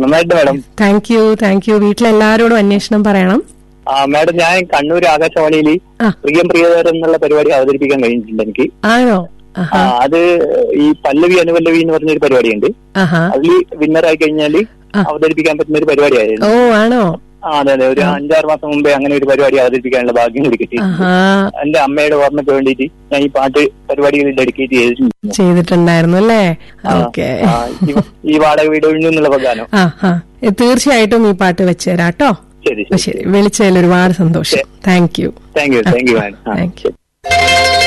നന്നായിട്ട് madam thank you thank you വീട്ടിലെല്ലാരോടും അന്വേഷണം പറയണം ആ മാഡം ഞാൻ കണ്ണൂർ ആകാശവാണിയിൽ ആ. പ്രിയം പ്രിയതരം എന്നുള്ള പരിപാടി അവതരിപ്പിക്കാൻ കഴിഞ്ഞിട്ടുണ്ട് എനിക്ക് ആണോ ആ, ആഹാ അത് ഈ പല്ലവി അനുപല്ലവി എന്ന് പറഞ്ഞൊരു പരിപാടിയുണ്ട് ആഹാ അതിൽ വിന്നറായി കഴിഞ്ഞാൽ ആ. അവതരിപ്പിക്കാൻ പറ്റുന്ന ഒരു പരിപാടിയായിരുന്നു ഓ ആണോ ആ അതെ അതെ ഒരു അഞ്ചാറ് മാസം മുമ്പേ അങ്ങനെ ഒരു പരിപാടി അവതരിപ്പിക്കാനുള്ള ഭാഗ്യം കൂടി കിട്ടി ആഹാ എന്റെ അമ്മയുടെ ഓർമ്മയ്ക്ക് വേണ്ടിയിട്ട് ഞാൻ ഈ പാട്ട് പരിപാടികൾ ഡെഡിക്കേറ്റ് ചെയ്തിട്ടുണ്ട് ചെയ്തിട്ടുണ്ടായിരുന്നു അല്ലേ ആ, ഓക്കെ ആ, ഈ- ഈ വാടക വീട് ഒഴിഞ്ഞു എന്നുള്ള ഗാനം ആ ആ ഏ, തീർച്ചയായിട്ടും ഈ പാട്ട് വെച്ചുതരാട്ടോ ശരി ശരി വിളിച്ചതിൽ ഒരുപാട് സന്തോഷം thank you thank you thank you madam ആ, താങ്ക് യു